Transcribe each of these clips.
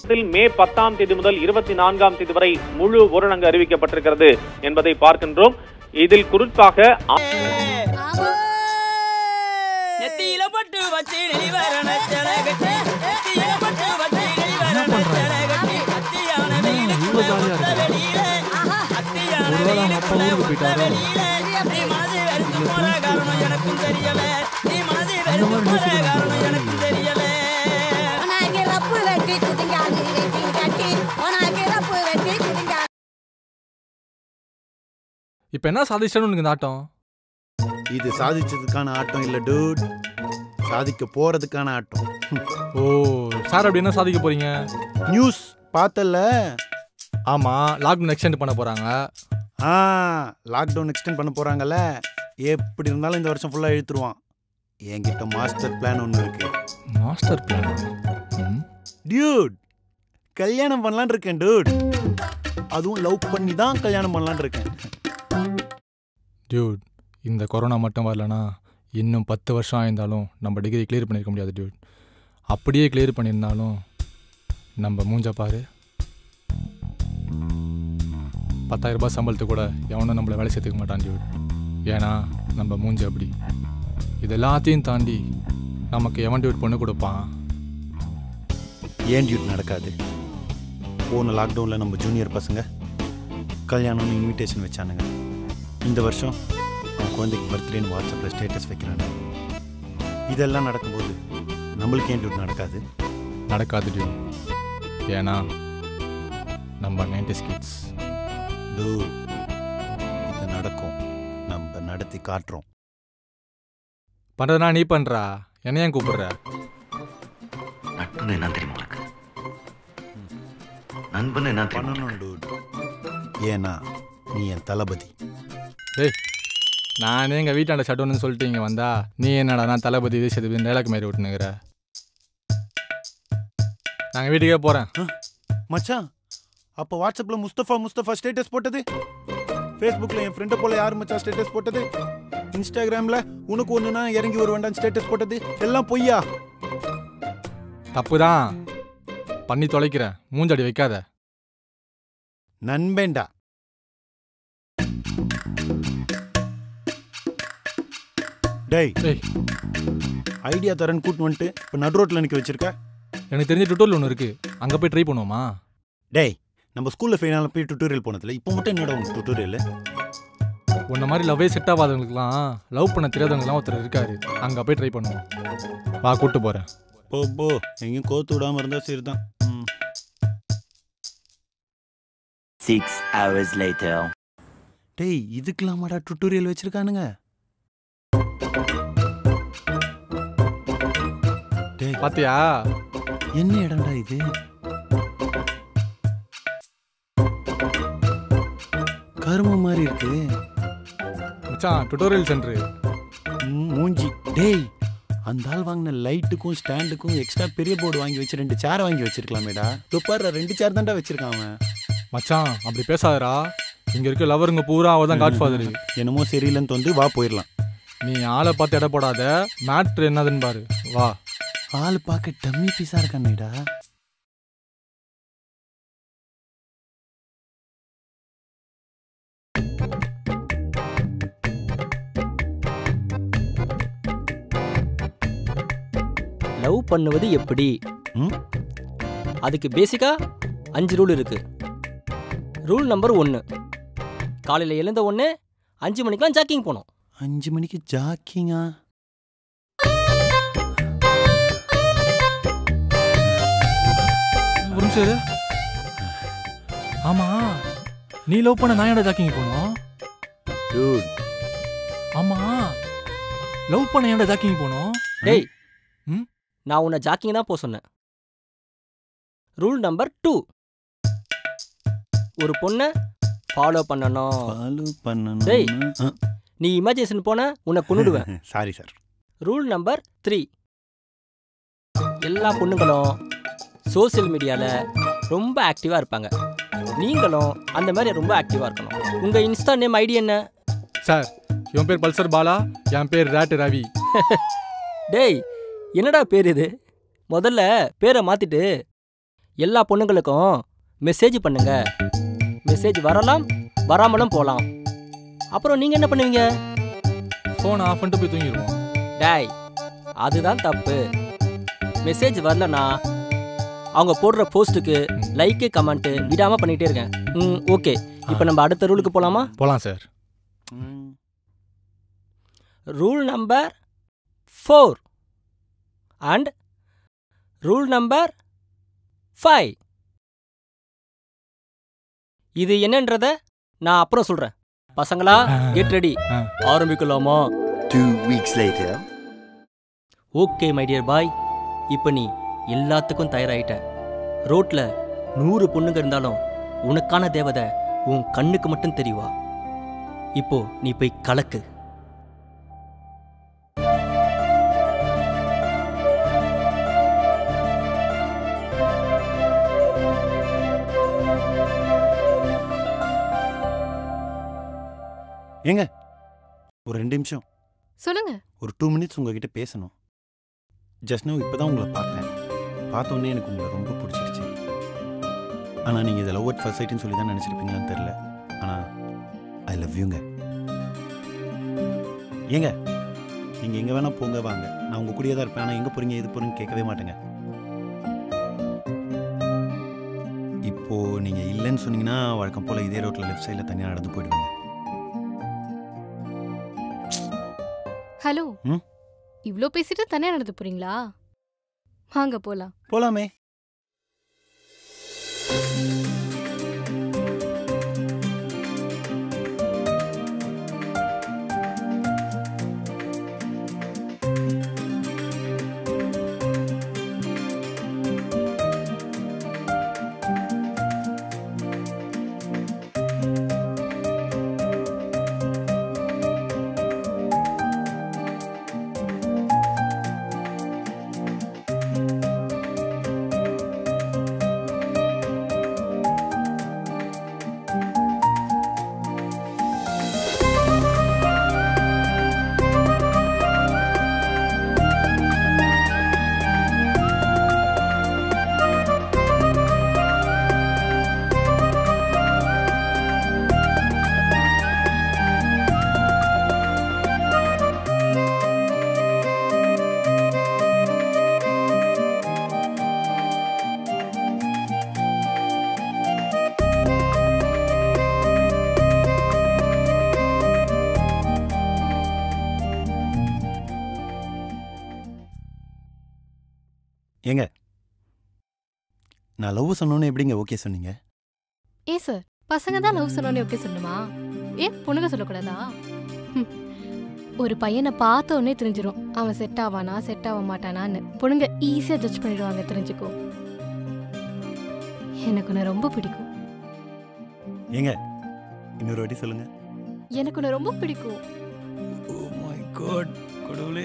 தமிழகத்தில் மே பத்தாம் தேதி முதல் இருபத்தி நான்காம் தேதி வரை முழு ஊரடங்கு அறிவிக்கப்பட்டிருக்கிறது என்பதை பார்க்கின்றோம் இதில் குறிப்பாக நெத்தியில பட்டு வச்சு நெளிவரண கட்டி நெத்தியில பட்டு வச்சு நெளிவரண கட்டி அத்தியான வெயிலுக்குள்ள ஒத்த வெளியில அத்தியான வெயிலுக்குள்ள ஒத்த வெளியில நீ மனதை வெறுத்து போன காரணம் எனக்கும் தெரியல நீ மனதை வெறுத்து போன காரணம் எனக்கும் தெரியல உனக்கு ரப்பு வெட்டி குதிங்காது வெட்டி கட்டி உனக்கு ரப்பு வெட்டி குதிங்காது இப்போ என்ன சாதிச்சிட்டேன்னு உனக்கு இந்த ஆட்டம் இது சாதிச்சதுக்கான ஆட்டம் இல்ல டூட் சாதிக்க போறதுக்கான ஆட்டம் ஓ சார் அப்படி என்ன சாதிக்க போறீங்க நியூஸ் பார்த்தல ஆமாம் லாக்டவுன் எக்ஸ்டெண்ட் பண்ண போகிறாங்க ஆ லாக்டவுன் எக்ஸ்டெண்ட் பண்ண போறாங்கல்ல எப்படி இருந்தாலும் இந்த வருஷம் ஃபுல்லா இழுத்துருவான் என்கிட்ட மாஸ்டர் பிளான் ஒன்று இருக்கு மாஸ்டர் பிளான் டியூட் கல்யாணம் பண்ணலான்னு இருக்கேன் டூட் அதுவும் லவ் பண்ணி தான் கல்யாணம் பண்ணலான்னு இருக்கேன் டியூட் இந்த கொரோனா மட்டும் வரலனா இன்னும் பத்து வருஷம் ஆயிருந்தாலும் நம்ம டிகிரி கிளியர் பண்ணியிருக்க முடியாது டியூட் அப்படியே கிளியர் பண்ணியிருந்தாலும் நம்ம மூஞ்ச பாரு பத்தாயிரம் ரூபாய் சம்பளத்துக்கு கூட எவனும் நம்மளை வேலை சேர்த்துக்க மாட்டான் டியூட் ஏன்னா நம்ம மூஞ்சி அப்படி இது எல்லாத்தையும் தாண்டி நமக்கு எவன் டியூட் பொண்ணு கொடுப்பான் ஏன் டியூட் நடக்காது போன லாக்டவுனில் நம்ம ஜூனியர் பசங்க கல்யாணம்னு இன்விடேஷன் வச்சானுங்க இந்த வருஷம் அவன் குழந்தைக்கு பர்த்டேன்னு வாட்ஸ்அப்பில் ஸ்டேட்டஸ் வைக்கிறாங்க இதெல்லாம் நடக்கும்போது நம்மளுக்கு ஏன் டியூட் நடக்காது நடக்காது டியூட் ஏன்னா நம்ம நைன்டி கிட்ஸ் டூ இது நடக்கும் நம்ம நடத்தி காட்டுறோம் பண்ணுறதுனா நீ பண்ணுறா என்னைய ஏன் கூப்பிடுற நட்புன்னு என்ன தெரியுமா உனக்கு நண்பன் என்ன தெரியுமா பண்ணணும் டூட் ஏன்னா நீ என் தளபதி டேய் நானே எங்கள் வீட்டாண்ட சட்டோன்னு சொல்லிட்டு இங்கே வந்தா நீ என்னடா நான் தளபதி இது சதுபதி டைலாக் மாரி விட்டுனுங்கிற நாங்கள் வீட்டுக்கே போகிறேன் மச்சான் அப்போ வாட்ஸ்அப்பில் முஸ்தஃபா முஸ்தஃபா ஸ்டேட்டஸ் போட்டது ஃபேஸ்புக்கில் என் ஃப்ரெண்டை போல யார் மச்சான் ஸ்டேட்டஸ் போட்டது இன்ஸ்டாகிராமில் உனக்கு ஒன்றுனா இறங்கி ஒரு வேண்டாம் ஸ்டேட்டஸ் போட்டது எல்லாம் பொய்யா தப்பு தான் பண்ணி தொலைக்கிறேன் மூஞ்சடி வைக்காத நண்பேண்டா டேய் டேய் ஐடியா தரேன்னு கூட்டு வந்துட்டு இப்போ நடு ரோட்டில் நிற்க வச்சிருக்க எனக்கு தெரிஞ்ச டுட்டோரில் ஒன்று இருக்குது அங்கே போய் ட்ரை பண்ணுவோமா டேய் நம்ம ஸ்கூலில் ஃபைனலாக போய் டுட்டோரியல் போனதில்ல இப்போ மட்டும் என்னடா உங்க டுட்டோரியல் உன்ன மாதிரி லவ்வே செட் ஆகாதவங்களுக்குலாம் லவ் பண்ண தெரியாதவங்களுக்குலாம் ஒருத்தர் இருக்காரு அங்கே போய் ட்ரை பண்ணுவோம் வா கூப்பிட்டு போகிறேன் போ போ எங்கேயும் கோத்து விடாமல் இருந்தால் சரி தான் ம் Six hours later. டேய் இதுக்கெல்லாமாடா டுட்டோரியல் வச்சிருக்கானுங்க டேய் பாத்தியா என்ன இடம்டா இது கரும மாதிரி இருக்கு மச்சான் டுட்டோரியல் சென்டரு ம், மூஞ்சி டேய் அந்த ஆள் வாங்கின லைட்டுக்கும் ஸ்டாண்டுக்கும் எக்ஸ்ட்ரா பெரிய போர்டு வாங்கி வச்சு ரெண்டு சேர் வாங்கி வச்சிருக்கலாமேடா இப்போ பாரு ரெண்டு சேர் தான்டா வச்சிருக்கான் அவன் மச்சான் அப்படி பேசாதடா இங்க இருக்க லவருங்க பூரா அவ தான் காட்ஃபாதர் என்னமோ சரியில்லைன்னு தோந்து வா போயிடலாம் நீ ஆளை பார்த்து எடை போடாத மேட்ரு என்னதுன்னு பாரு வா ஆள் பார்க்க டம்மி பீஸா இருக்கானேடா லவ் பண்ணுவது எப்படி ம்? அதுக்கு பேசிக்கா அஞ்சு ரூல் இருக்கு ரூல் நம்பர் ஒன்று காலையில் எழுந்த ஒன்று அஞ்சு மணிக்கெலாம் ஜாக்கிங் போகணும் அஞ்சு மணிக்கு ஜாக்கிங்கா ஒரு நிமிஷம் இரு. ஆமா நீ லவ் பண்ண நான் ஏன்டா ஜாக்கிங் போனோம் டூட் ஆமா லவ் பண்ண ஏன்டா ஜாக்கிங் போனோம் டேய் ம்? நான் உன்னை ஜாக்கிங் தான் போக சொன்னேன் ரூல் நம்பர் டூ ஒரு பொண்ணை ஃபாலோ பண்ணணும் ஃபாலோ டேய். பண்ணணும் நீ இமேஜினேஷன் போன உன்னை கொன்னுடுவேன் sorry sir rule number three எல்லா பொண்ணுங்களும் சோஷியல் மீடியாவில் ரொம்ப ஆக்டிவாக இருப்பாங்க நீங்களும் அந்த மாதிரி ரொம்ப ஆக்டிவாக இருக்கணும் உங்கள் இன்ஸ்டா நேம் ஐடி என்ன சார் இவன் பேர் பல்சர் பாலா என் பேர் ரேட்டு ரவி டேய் என்னடா பேர் இது முதல்ல பேரை மாற்றிட்டு எல்லா பொண்ணுங்களுக்கும் மெசேஜ் பண்ணுங்க மெசேஜ் வரலாம் வராமலும் போகலாம் அப்புறம் நீங்கள் என்ன பண்ணுவீங்க ஃபோன் ஆஃப் பண்ணிட்டு போய் தூங்கிடுவோம் டேய் அதுதான் தப்பு மெசேஜ் வரலனா அவங்க போடுற போஸ்ட்டுக்கு லைக்கு கமெண்ட்டு விடாமல் பண்ணிகிட்டே இருக்கேன் ம் ஓகே இப்போ நம்ம அடுத்த ரூலுக்கு போகலாமா போகலாம் sir rule number four and rule number five இது என்னன்றத நான் அப்புறம் சொல்கிறேன் பசங்களா கெட் ரெடி ஆ. ஆரம்பிக்கலாமா Two weeks later. Okay my dear boy இப்போ நீ எல்லாத்துக்கும் தயாராகிட்ட ரோட்ல நூறு பொண்ணுங்க இருந்தாலும் உனக்கான தேவதை உன் கண்ணுக்கு மட்டும் தெரியவா இப்போ நீ போய் கலக்கு ஏங்க ஒரு ரெண்டு நிமிஷம் சொல்லுங்க ஒரு டூ மினிட்ஸ் உங்ககிட்ட பேசணும் ஜஸ்ட் நோ இப்போ தான் உங்களை பார்த்தேன் பார்த்தோன்னே எனக்கு உங்களை ரொம்ப பிடிச்சிருச்சு ஆனால் நீங்கள் இதை லவ் அட் ஃபர்ஸ்ட் சைட்டுன்னு சொல்லி தான் நினச்சிருப்பீங்களான்னு தெரில ஆனால் ஐ லவ் யூங்க ஏங்க நீங்கள் எங்கே வேணால் போங்க வாங்க நான் உங்கள் கூடயே தான் இருப்பேன் ஆனால் எங்கே போகிறீங்க எது போகிறீங்க கேட்கவே மாட்டேங்க இப்போது நீங்கள் இல்லைன்னு சொன்னீங்கன்னா வழக்கம் போல் இதே ரோட்டில் லெஃப்ட் சைடில் தனியாக நடந்து போயிடுவீங்க ஹலோ ம்? இவ்ளோ பேசிட்டு தனியா நடந்து போறீங்களா வாங்க போலாம் போகலாமே ஏங்க நான் லவ் சொன்னோன்னே எப்படிங்க ஓகே சொன்னீங்க ஏ சார் பசங்க தான் லவ் சொன்னோன்னே ஓகே சொல்லணுமா ஏன் பொண்ணுங்க சொல்லக்கூடாதா ஹம். ஒரு பையனை பார்த்த உடனே தெரிஞ்சிரும் அவன் செட் ஆவானா செட் ஆக மாட்டானான்னு பொண்ணுங்க ஈஸியா ஜட்ஜ் பண்ணிடுவாங்க தெரிஞ்சுக்கோ எனக்கு உன்னை ரொம்ப பிடிக்கும் ஏங்க இன்னொரு வாட்டி சொல்லுங்க எனக்கு உன்னை ரொம்ப பிடிக்கும் ஓ மை காட் கடவுளே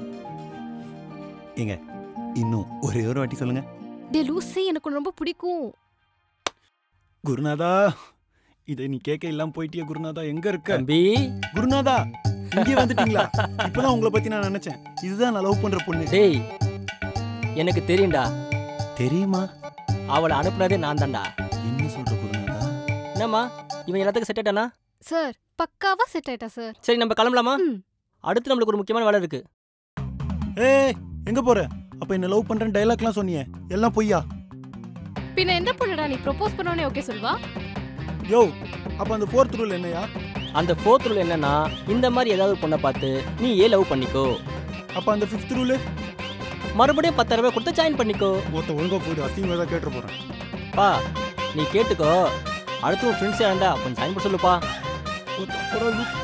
ஏங்க இன்னும் ஒரே ஒரு வாட்டி சொல்லுங்க டே லூசி எனக்கு உன்னை ரொம்ப பிடிக்கும் குருநாதா இதை நீ கேட்க இல்லாம போயிட்டியே குருநாதா எங்க இருக்க தம்பி குருநாதா இங்கே வந்துட்டீங்களா இப்பதான் உங்களை பத்தி நான் நினைச்சேன் இதுதான் நான் லவ் பண்ற பொண்ணு டேய் எனக்கு தெரியும்டா தெரியுமா அவளை அனுப்புனதே நான் தான்டா என்ன சொல்ற குருநாதா என்னம்மா இவன் எல்லாத்துக்கும் செட் ஆயிட்டானா சார் பக்காவா செட் ஆயிட்டா சார் சரி நம்ம கிளம்பலாமா ம். அடுத்து நம்மளுக்கு ஒரு முக்கியமான வேலை இருக்கு ஏய் எங்க போற அப்ப என்ன லவ் பண்றேன் டைலாக்லாம் சொன்னியே எல்லாம் பொய்யா பின்ன என்ன பொண்ணுடா நீ ப்ரொபோஸ் பண்ணோனே ஓகே சொல்வா யோ அப்ப அந்த ஃபோர்த் ரூல் என்னையா அந்த ஃபோர்த் ரூல் என்னன்னா இந்த மாதிரி ஏதாவது பொண்ணை பார்த்து நீ ஏ லவ் பண்ணிக்கோ அப்ப அந்த ஃபிஃப்த் ரூல் மறுபடியும் பத்தாயிரம் ரூபாய் கொடுத்து ஜாயின் பண்ணிக்கோ ஒருத்த ஒழுங்கா போயிடு அசிங்கமா தான் கேட்டு போறேன் பா நீ கேட்டுக்கோ அடுத்து உன் ஃப்ரெண்ட்ஸ் யாருண்டா கொஞ்சம் ஜாயின் பண்ண சொல்லுப்பா ஒருத்த போடா லூசு.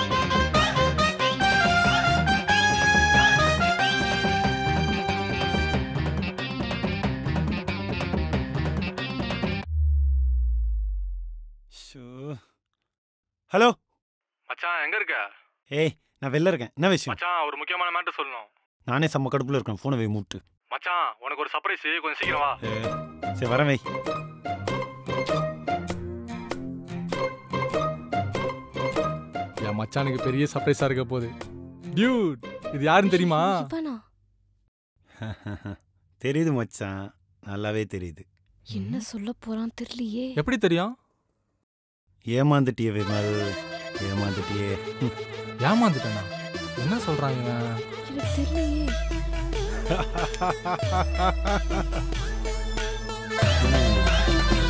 ஷோ. ஹலோ மச்சான் எங்க இருக்க ஏய் நான் வெளில இருக்கேன் என்ன விஷயம் மச்சான் ஒரு முக்கியமான மேட்டர் சொல்லணும் நானே செம்ம கடுப்புல இருக்கேன் ஃபோனை வை மூட்டு மச்சான் உனக்கு ஒரு சர்ப்ரைஸ் கொஞ்சம் சீக்கிரம் வா ஏ, சரி வரேன் வை என் மச்சானுக்கு பெரிய சர்ப்ரைஸா இருக்க போகுது டியூட் இது யாருன்னு தெரியுமா இவனா தெரியுது மச்சான் நல்லாவே தெரியுது என்ன சொல்ல போறான் தெரியலையே எப்படி தெரியும் ஏமாந்துட்டியே விமல் ஏமாந்துட்டியே ம். ஏமாந்துட்டேனா என்ன சொல்றான் இவன் எனக்கு தெரியலையே ம்.